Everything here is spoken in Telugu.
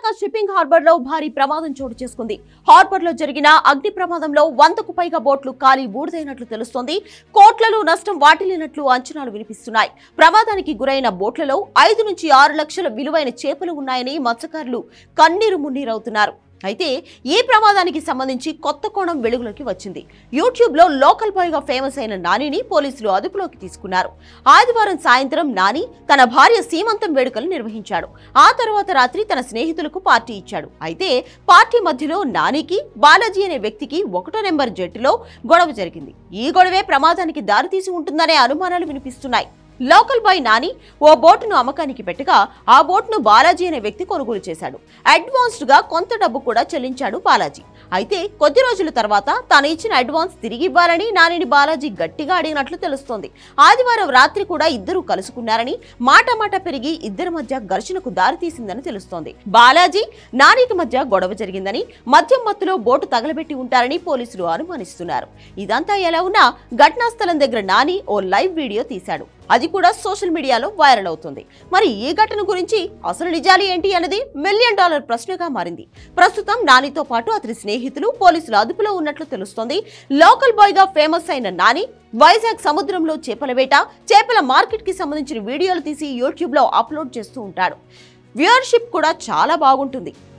విశాఖ షిప్పింగ్ హార్బర్ లో భారీ ప్రమాదం చోటు చేసుకుంది హార్బర్ లో జరిగిన అగ్ని ప్రమాదంలో వందకు పైగా బోట్లు కాలి బూడిదైనట్లు తెలుస్తోంది కోట్లలో నష్టం వాటిల్లినట్లు అంచనాలు వినిపిస్తున్నాయి ప్రమాదానికి గురైన బోట్లలో ఐదు నుంచి ఆరు లక్షల విలువైన చేపలు ఉన్నాయని మత్స్యకారులు కన్నీరు మున్నీరవుతున్నారు అయితే ఈ ప్రమాదానికి సంబంధించి కొత్త కోణం వెలుగులోకి వచ్చింది యూట్యూబ్ లో లోకల్ బాయ్ గా ఫేమస్ అయిన నానిని పోలీసులు అదుపులోకి తీసుకున్నారు ఆదివారం సాయంత్రం నాని తన భార్య సీమంతం వేడుకలు నిర్వహించాడు ఆ తర్వాత రాత్రి తన స్నేహితులకు పార్టీ ఇచ్చాడు అయితే పార్టీ మధ్యలో నానికి బాలాజీ అనే వ్యక్తికి ఒకటో నెంబర్ జట్టులో గొడవ జరిగింది ఈ గొడవే ప్రమాదానికి దారితీసి ఉంటుందనే అనుమానాలు వినిపిస్తున్నాయి లోకల్ బాయ్ నాని ఓ బోటును అమ్మకానికి పెట్టగా ఆ బోట్ను బాలాజీ అనే వ్యక్తి కొనుగోలు చేశాడు అడ్వాన్స్డ్ గా కొంత డబ్బు కూడా చెల్లించాడు బాలాజీ అయితే కొద్ది రోజుల తర్వాత తాను ఇచ్చిన అడ్వాన్స్ తిరిగి ఇవ్వాలని నానిని బాలాజీ గట్టిగా అడిగినట్లు తెలుస్తోంది ఆదివారం రాత్రి కూడా ఇద్దరు కలుసుకున్నారని మాట మాట పెరిగి ఇద్దరి మధ్య ఘర్షణకు దారితీసిందని తెలుస్తోంది బాలాజీ నానికి మధ్య గొడవ జరిగిందని మద్యం మత్తులో బోటు తగలబెట్టి ఉంటారని పోలీసులు అనుమానిస్తున్నారు ఇదంతా ఎలా ఉన్నా ఘటనా స్థలం దగ్గర నాని ఓ లైవ్ వీడియో తీశాడు అది కూడా సోషల్ మీడియాలో వైరల్ అవుతుంది మరి ఈ ఘటన గురించి అసలు నిజాలు ఏంటి అన్నది మిలియన్ డాలర్ ప్రశ్నగా మారింది ప్రస్తుతం నానితో పాటు అతని స్నేహితులు పోలీసులు అదుపులో ఉన్నట్లు తెలుస్తోంది లోకల్ బాయ్ గా ఫేమస్ అయిన నాని వైజాగ్ సముద్రంలో చేపల వేట చేపల మార్కెట్ కి సంబంధించిన వీడియోలు తీసి యూట్యూబ్ లో అప్లోడ్ చేస్తూ ఉంటాడు వ్యూయర్షిప్ కూడా చాలా బాగుంటుంది